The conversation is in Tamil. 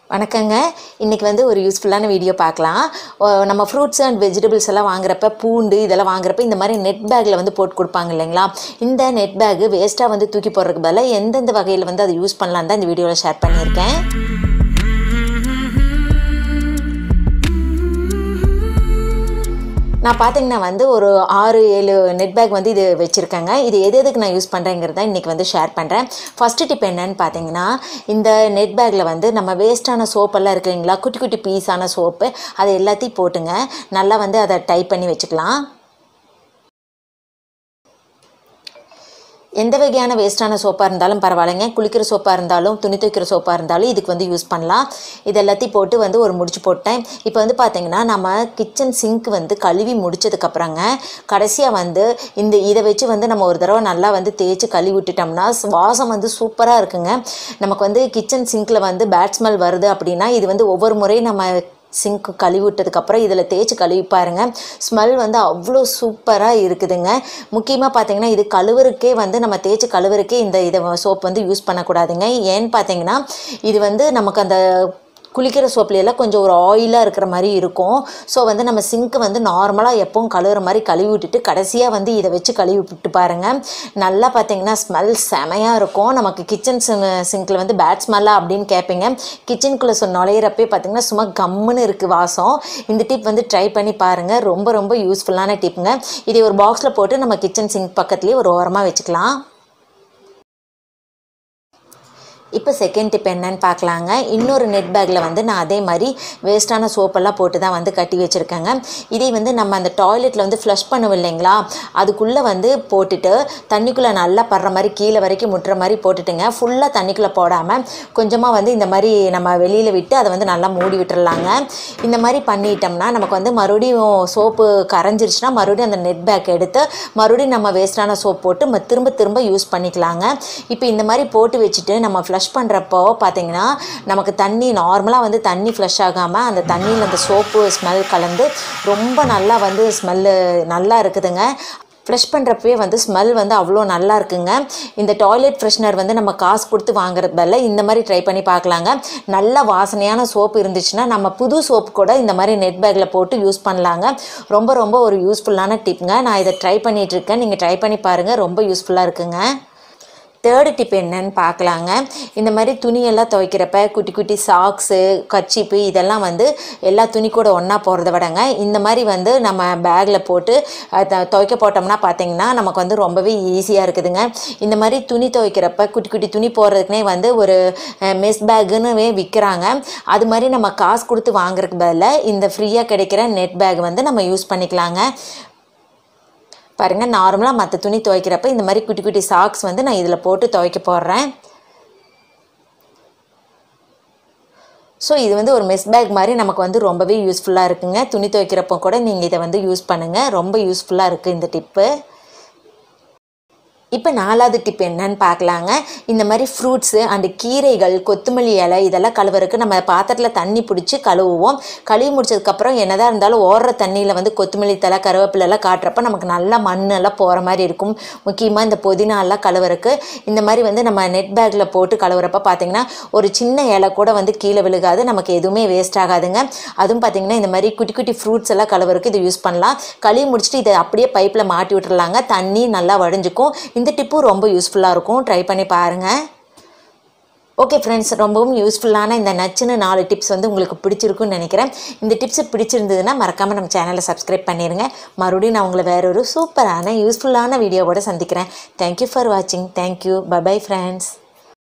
வணக்கங்க இன்றைக்கி வந்து ஒரு யூஸ்ஃபுல்லான வீடியோ பார்க்கலாம் ஓ, நம்ம ஃப்ரூட்ஸ் அண்ட் வெஜிடபிள்ஸ் எல்லாம் வாங்குறப்ப பூண்டு இதெல்லாம் வாங்குறப்ப இந்த மாதிரி நெட் பேக்கில் வந்து போட்டு கொடுப்பாங்க இல்லைங்களா இந்த நெட் பேக்கு வேஸ்ட்டாக வந்து தூக்கி போடுறதுக்கு பதிலாக எந்தெந்த வகையில் வந்து அதை யூஸ் பண்ணலான்னு தான் இந்த வீடியோவில் ஷேர் பண்ணியிருக்கேன் நான் பார்த்தீங்கன்னா வந்து ஒரு ஆறு ஏழு நெட் பேக் வந்து இது வச்சுருக்கேங்க இது எது எதுக்கு நான் யூஸ் பண்ணுறேங்கிறத இன்றைக்கி வந்து ஷேர் பண்ணுறேன் ஃபஸ்ட்டு டிப் என்னன்னு பார்த்தீங்கன்னா இந்த நெட் பேக்கில் வந்து நம்ம வேஸ்ட்டான சோப்பெல்லாம் இருக்குங்களா குட்டி குட்டி பீஸான சோப்பு அதை எல்லாத்தையும் போட்டுங்க நல்லா வந்து அதை டைப் பண்ணி வச்சுக்கலாம் எந்த வகையான வேஸ்ட்டான சோப்பாக இருந்தாலும் பரவாயில்லைங்க குளிக்கிற சோப்பாக இருந்தாலும் துணி துவைக்கிற சோப்பாக இருந்தாலும் இதுக்கு வந்து யூஸ் பண்ணலாம் இது எல்லாத்தையும் போட்டு வந்து ஒரு முடிச்சு போட்டேன் இப்போ வந்து பார்த்தீங்கன்னா நம்ம கிச்சன் சிங்க் வந்து கழுவி முடிச்சதுக்கப்புறங்க கடைசியாக வந்து இந்த இதை வச்சு வந்து நம்ம ஒரு தடவை நல்லா வந்து தேய்ச்சி கழுவி விட்டுட்டோம்னா வாசம் வந்து சூப்பராக இருக்குங்க நமக்கு வந்து கிச்சன் சிங்க்கில் வந்து பேட் ஸ்மெல் வருது அப்படின்னா இது வந்து ஒவ்வொரு முறையும் நம்ம சிங்க் கழுவி விட்டதுக்கப்புறம் இதில் தேய்ச்சி கழுவி பாருங்க ஸ்மெல் வந்து அவ்வளோ சூப்பராக இருக்குதுங்க முக்கியமாக பார்த்தீங்கன்னா இது கழுவுறக்கே வந்து நம்ம தேய்ச்சி கழுவுறக்கே இந்த இதை சோப் வந்து யூஸ் பண்ணக்கூடாதுங்க ஏன்னு பார்த்தீங்கன்னா இது வந்து நமக்கு அந்த குளிக்கிற சோப்புல எல்லாம் கொஞ்சம் ஒரு ஆயிலாக இருக்கிற மாதிரி இருக்கும் ஸோ வந்து நம்ம சிங்க்கு வந்து நார்மலாக எப்பவும் கழுவுற மாதிரி கழுவி விட்டுட்டு கடைசியாக வந்து இதை வச்சு கழுவி விட்டு பாருங்கள் நல்லா பார்த்தீங்கன்னா ஸ்மெல் செமையாக இருக்கும் நமக்கு கிச்சன் சிங்கில் வந்து பேட் ஸ்மெல்லாக அப்படின்னு கேட்பீங்க கிச்சனுக்குள்ளே சொ நுழையிறப்பே பார்த்தீங்கன்னா சும்மா கம்முன்னு இருக்குது வாசம் இந்த டிப் வந்து ட்ரை பண்ணி பாருங்கள் ரொம்ப ரொம்ப யூஸ்ஃபுல்லான டிப்புங்க இதை ஒரு பாக்ஸில் போட்டு நம்ம கிச்சன் சிங்க் பக்கத்துலேயே ஒரு ஓரமாக வச்சுக்கலாம் இப்போ செகண்ட் டிப் என்னன்னு பார்க்கலாங்க இன்னொரு நெட் பேக்கில் வந்து நான் அதே மாதிரி வேஸ்ட்டான சோப்பெல்லாம் போட்டு தான் வந்து கட்டி வச்சுருக்கேங்க இதை வந்து நம்ம அந்த டாய்லெட்டில் வந்து ஃப்ளஷ் பண்ணுவோம் இல்லைங்களா அதுக்குள்ளே வந்து போட்டுட்டு தண்ணிக்குள்ளே நல்லா படுற மாதிரி கீழே வரைக்கும் முட்டுற மாதிரி போட்டுட்டுங்க ஃபுல்லாக தண்ணிக்குள்ளே போடாமல் கொஞ்சமாக வந்து இந்த மாதிரி நம்ம வெளியில் விட்டு அதை வந்து நல்லா மூடி விட்டுறலாங்க இந்த மாதிரி பண்ணிட்டோம்னா நமக்கு வந்து மறுபடியும் சோப்பு கரைஞ்சிருச்சுன்னா மறுபடியும் அந்த நெட் பேக் எடுத்து மறுபடியும் நம்ம வேஸ்ட்டான சோப் போட்டு ம- திரும்ப திரும்ப யூஸ் பண்ணிக்கலாங்க இப்போ இந்த மாதிரி போட்டு வச்சுட்டு நம்ம ஃப்ளஷ் பண்ணுறப்போ பார்த்தீங்கன்னா நமக்கு தண்ணி நார்மலாக வந்து தண்ணி ஃப்ளஷ் ஆகாமல் அந்த தண்ணியில் அந்த சோப்பு ஸ்மெல் கலந்து ரொம்ப நல்லா வந்து ஸ்மெல்லு நல்லா இருக்குதுங்க ஃப்ரெஷ் பண்ணுறப்பவே வந்து ஸ்மெல் வந்து அவ்வளோ நல்லா இருக்குங்க இந்த டாய்லெட் ஃப்ரெஷ்னர் வந்து நம்ம காசு கொடுத்து வாங்குறது பதிலா இந்த மாதிரி ட்ரை பண்ணி பார்க்கலாங்க நல்ல வாசனையான சோப்பு இருந்துச்சுன்னா நம்ம புது சோப்பு கூட இந்த மாதிரி நெட் பேக்கில் போட்டு யூஸ் பண்ணலாங்க ரொம்ப ரொம்ப ஒரு யூஸ்ஃபுல்லான டிப்புங்க நான் இதை ட்ரை பண்ணிட்டு இருக்கேன் நீங்கள் ட்ரை பண்ணி பாருங்கள் ரொம்ப யூஸ்ஃபுல்லாக இருக்குங்க தேர்டு டிப் என்னன்னு பார்க்கலாங்க இந்த மாதிரி துணியெல்லாம் துவைக்கிறப்ப குட்டி குட்டி சாக்ஸு கச்சிப்பு இதெல்லாம் வந்து எல்லா துணி கூட ஒன்றா போகிறத விடங்க இந்த மாதிரி வந்து நம்ம பேக்கில் போட்டு அஹ், த- துவைக்க போட்டோம்னா பார்த்தீங்கன்னா நமக்கு வந்து ரொம்பவே ஈஸியாக இருக்குதுங்க இந்த மாதிரி துணி துவைக்கிறப்ப குட்டி குட்டி துணி போடுறதுக்குனே வந்து ஒரு மெஸ் பேக்குன்னு விற்கிறாங்க அது மாதிரி நம்ம காசு கொடுத்து வாங்குறதுக்கு பதிலாக இந்த ஃப்ரீயாக கிடைக்கிற நெட் பேக் வந்து நம்ம யூஸ் பண்ணிக்கலாங்க பாருங்கள் நார்மலாக மற்ற துணி துவைக்கிறப்ப இந்த மாதிரி குட்டி குட்டி சாக்ஸ் வந்து நான் இதில் போட்டு துவைக்க போடுறேன் ஸோ இது வந்து ஒரு மெஸ் பேக் மாதிரி நமக்கு வந்து ரொம்பவே யூஸ்ஃபுல்லாக இருக்குங்க துணி துவைக்கிறப்போ கூட நீங்கள் இதை வந்து யூஸ் பண்ணுங்கள் ரொம்ப யூஸ்ஃபுல்லாக இருக்குது இந்த டிப்பு இப்போ நாலாவது டிப் என்னன்னு பார்க்கலாங்க இந்த மாதிரி ஃப்ரூட்ஸு அண்டு கீரைகள் கொத்தமல்லி இலை இதெல்லாம் கழுவுறதுக்கு நம்ம பாத்திரத்தில் தண்ணி பிடிச்சி கழுவுவோம் கழுவி முடிச்சதுக்கப்புறம் என்னதான் இருந்தாலும் ஓடுற தண்ணியில் வந்து கொத்தமல்லி தலை கருவேப்பிலை எல்லாம் காட்டுறப்ப நமக்கு நல்லா மண்ணெல்லாம் போகிற மாதிரி இருக்கும் முக்கியமாக இந்த புதினா எல்லாம் கழுவுறதுக்கு இந்த மாதிரி வந்து நம்ம நெட் பேக்கில் போட்டு கழுவுறப்ப பார்த்தீங்கன்னா ஒரு சின்ன இலை கூட வந்து கீழே விழுகாது நமக்கு எதுவுமே வேஸ்ட் ஆகாதுங்க அதுவும் பார்த்தீங்கன்னா இந்த மாதிரி குட்டி குட்டி ஃப்ரூட்ஸ் எல்லாம் கழுவுறதுக்கு இது யூஸ் பண்ணலாம் கழுவி முடிச்சுட்டு இதை அப்படியே பைப்பில் மாட்டி விட்டுறலாங்க தண்ணி நல்லா வடிஞ்சுக்கும் இந்த டிப்பும் ரொம்ப யூஸ்ஃபுல்லாக இருக்கும் ட்ரை பண்ணி பாருங்கள் ஓகே ஃப்ரெண்ட்ஸ் ரொம்பவும் யூஸ்ஃபுல்லான இந்த நச்சுன்னு நாலு டிப்ஸ் வந்து உங்களுக்கு பிடிச்சிருக்குன்னு நினைக்கிறேன் இந்த டிப்ஸ் பிடிச்சிருந்ததுன்னா மறக்காமல் நம்ம சேனலை சப்ஸ்கிரைப் பண்ணிடுங்க மறுபடியும் நான் உங்களை வேற ஒரு சூப்பரான யூஸ்ஃபுல்லான வீடியோவோட சந்திக்கிறேன் தேங்க்யூ ஃபார் வாட்சிங் தேங்க்யூ பை ஃப்ரெண்ட்ஸ்